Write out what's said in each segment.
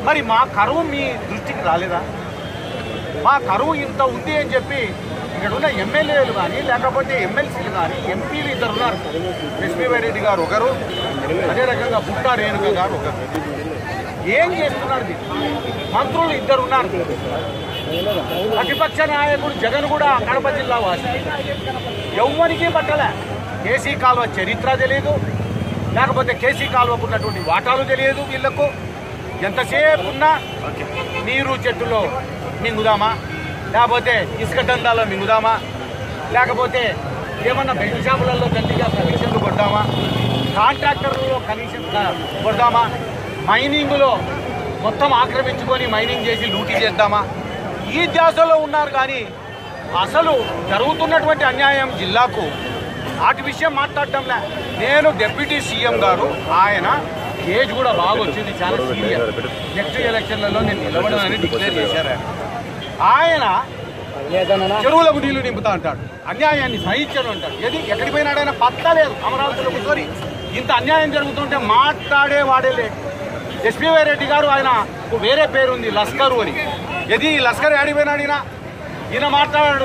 మరి మా కరువు మీ దృష్టికి రాలేదా మా కరువు ఇంత ఉంది అని చెప్పి ఇక్కడ ఉన్న ఎమ్మెల్యేలు కానీ లేకపోతే ఎమ్మెల్సీలు కానీ ఎంపీలు ఇద్దరు ఉన్నారు లక్ష్మీబారెడ్డి గారు ఒకరు అదే రకంగా బుట్టా రేణుక గారు ఒకరు ఏం చేస్తున్నారు దీన్ని? మంత్రులు ఇద్దరు ఉన్నారు ప్రతిపక్ష నాయకుడు జగన్ కూడా కడప జిల్లా వాసి ఎవ్వరికీ పట్టలే కేసీ కాలువ చరిత్ర తెలియదు లేకపోతే కేసీ కాలువకు ఉన్నటువంటి వాటాలు తెలియదు వీళ్ళకు ఎంతసేపు ఉన్నా నీరు చెట్టులో మింగుదామా లేకపోతే ఇసుక దందాలో మింగుదామా లేకపోతే ఏమన్నా బెల్ట్ షాపులలో గట్టిగా కమిషన్లు కొడదామా కాంట్రాక్టర్లలో కమిషన్ కొడదామా మైనింగ్లో మొత్తం ఆక్రమించుకొని మైనింగ్ చేసి లూటీ చేద్దామా ఈ ధ్యాసలో ఉన్నారు కానీ అసలు జరుగుతున్నటువంటి అన్యాయం జిల్లాకు వాటి విషయం మాట్లాడటంలే నేను డిప్యూటీ సీఎం గారు ఆయన ఏజ్ కూడా బాగా వచ్చింది చాలా సీనియర్ నెక్స్ట్ ఎలక్షన్లలో నేను నిలబడనని డిక్లేర్ చేశారు ఆయన చెరువులకు నీళ్లు నింపుతా అంటాడు అన్యాయాన్ని సహించను అంటాడు ఏది ఎక్కడికి పోయినాడు ఆయన పత్తా లేదు అమరావతిలో కూర్చొని ఇంత అన్యాయం జరుగుతుంటే మాట్లాడే వాడే లేడు ఎస్పీవై రెడ్డి గారు ఆయన వేరే పేరు ఉంది లస్కరు అని ఏది ఈ లస్కర్ ఆడిపోయినాడు ఈయన ఈయన మాట్లాడాడు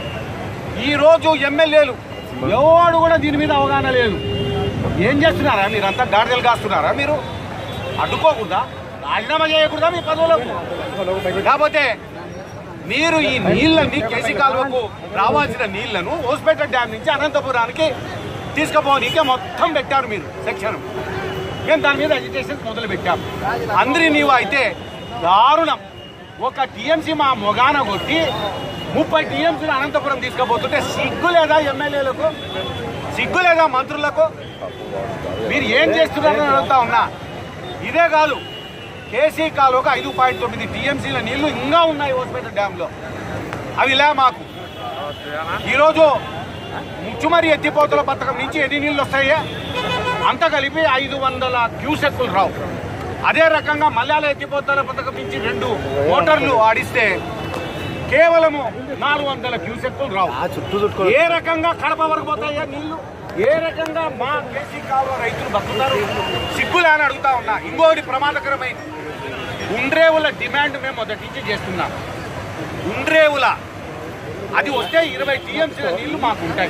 ఈరోజు ఎమ్మెల్యేలు ఎవడు కూడా దీని మీద అవగాహన లేదు ఏం చేస్తున్నారా మీరంతా గాడిదలు కాస్తున్నారా మీరు అడ్డుకోకూడదా రాజీనామా చేయకూడదా మీ పదవులకు కాకపోతే మీరు ఈ నీళ్ళని కేసీ కాలువకు రావాల్సిన నీళ్లను హోస్పేట డ్యామ్ నుంచి అనంతపురానికి తీసుకుపోనీకే మొత్తం పెట్టారు మీరు సెక్షన్ మేము దాని మీద అజిటేషన్ మొదలు పెట్టాం అందరి నీవు అయితే దారుణం ఒక టీఎంసీ మా మొగాన కొట్టి ముప్పై టీఎంసీలు అనంతపురం తీసుకుపోతుంటే సిగ్గు లేదా ఎమ్మెల్యేలకు సిగ్గు లేదా మంత్రులకు మీరు ఏం చేస్తున్నారని అడుగుతా ఉన్నా ఇదే కాదు కేసీ కాలువకు ఐదు పాయింట్ తొమ్మిది టీఎంసీల నీళ్లు ఇంకా ఉన్నాయి హోస్పేట డ్యాంలో అవి లే మాకు ఈరోజు ముచ్చుమరి ఎత్తిపోతల పథకం నుంచి ఎన్ని నీళ్ళు వస్తాయో అంత కలిపి ఐదు వందల క్యూసెక్కులు రావు అదే రకంగా మల్యాల ఎత్తిపోతల పథకం నుంచి రెండు మోటార్లు ఆడిస్తే కేవలము నాలుగు వందల క్యూసెక్కులు రావు ఏ రకంగా కడప వరకు పోతాయా నీళ్లు ఏ రకంగా మా కేసీ కాలువ రైతులు బతుకుతారు సిగ్గులే అని అడుగుతా ఉన్నా ఇంకోటి ప్రమాదకరమైన ఉండ్రేవుల డిమాండ్ మేము మొదటి నుంచి చేస్తున్నాం ఉండ్రేవుల అది వస్తే ఇరవై టీఎంసీల నీళ్లు మాకు ఉంటాయి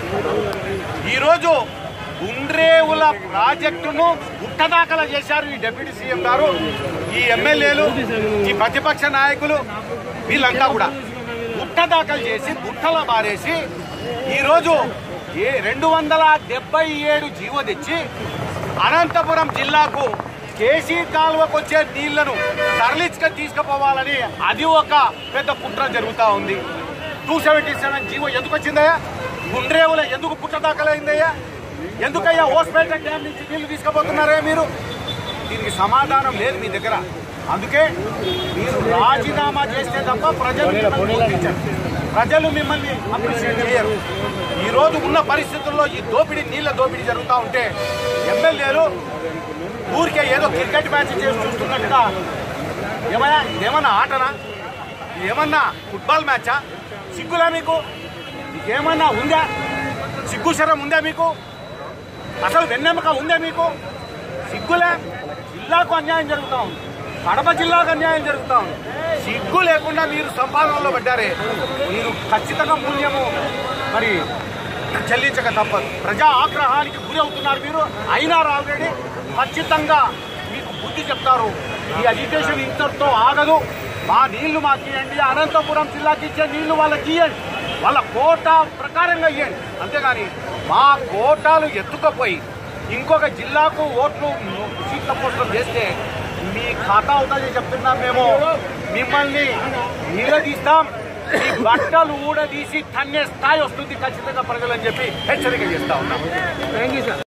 ఈరోజు ఉండ్రేవుల ప్రాజెక్టును గుట్టదాఖల చేశారు ఈ డిప్యూటీ సీఎం గారు ఈ ఎమ్మెల్యేలు ఈ ప్రతిపక్ష నాయకులు వీళ్ళంతా కూడా గుట్ట దాఖలు చేసి గుట్టల బారేసి ఈరోజు ఏ రెండు వందల డెబ్బై ఏడు జీవో తెచ్చి అనంతపురం జిల్లాకు కేసీ కాలువకు వచ్చే నీళ్లను తరలించుక తీసుకుపోవాలని అది ఒక పెద్ద కుట్ర జరుగుతూ ఉంది టూ సెవెంటీ సెవెన్ జీవో ఎందుకు వచ్చిందయ్యా గుండ్రేవుల ఎందుకు పుట్ట దాఖలైందయ్యా ఎందుకయ్యా హోస్పేట డ్యామ్ నుంచి నీళ్లు తీసుకుపోతున్నారా మీరు దీనికి సమాధానం లేదు మీ దగ్గర అందుకే మీరు రాజీనామా చేస్తే తప్ప ప్రజలు మిమ్మల్ని గుర్తించరు ప్రజలు మిమ్మల్ని అప్రిషియేట్ చేయరు ఈ రోజు ఉన్న పరిస్థితుల్లో ఈ దోపిడీ నీళ్ల దోపిడీ జరుగుతూ ఉంటే ఎమ్మెల్యేలు ఊరికే ఏదో క్రికెట్ మ్యాచ్ చేసి చూస్తున్నట్టుగా ఏమన్నా ఇదేమన్నా ఆటనా ఏమన్నా ఫుట్బాల్ మ్యాచా సిగ్గులా మీకు మీకేమన్నా ఉందా సిగ్గు శరం ఉందా మీకు అసలు వెన్నెముక ఉందా మీకు సిగ్గులే జిల్లాకు అన్యాయం జరుగుతా ఉంది కడప జిల్లాకు అన్యాయం జరుగుతా ఉంది సిగ్గు లేకుండా మీరు సంపాదనలో పడ్డారే మీరు ఖచ్చితంగా మూల్యము మరి చెల్లించక తప్పదు ప్రజా ఆగ్రహానికి గురి అవుతున్నారు మీరు అయినారు ఆల్రెడీ ఖచ్చితంగా మీకు బుద్ధి చెప్తారు ఈ అజిటేషన్ ఇంతటితో ఆగదు మా నీళ్లు మాకు ఇవ్వండి అనంతపురం జిల్లాకి ఇచ్చే నీళ్లు వాళ్ళకి ఇవ్వండి వాళ్ళ కోటా ప్రకారంగా ఇవ్వండి అంతేగాని మా కోటాలు ఎత్తుకపోయి ఇంకొక జిల్లాకు ఓట్లు సీట్ల పోస్టులు చేస్తే మీ ఖాతా అవుతుంది చెప్తున్నాం మేము మిమ్మల్ని నిలదీస్తాం మీ బట్టలు ఊడదీసి తన్నే స్థాయి వస్తుంది ఖచ్చితంగా ప్రజలని చెప్పి హెచ్చరిక చేస్తా ఉన్నాం థ్యాంక్ యూ సార్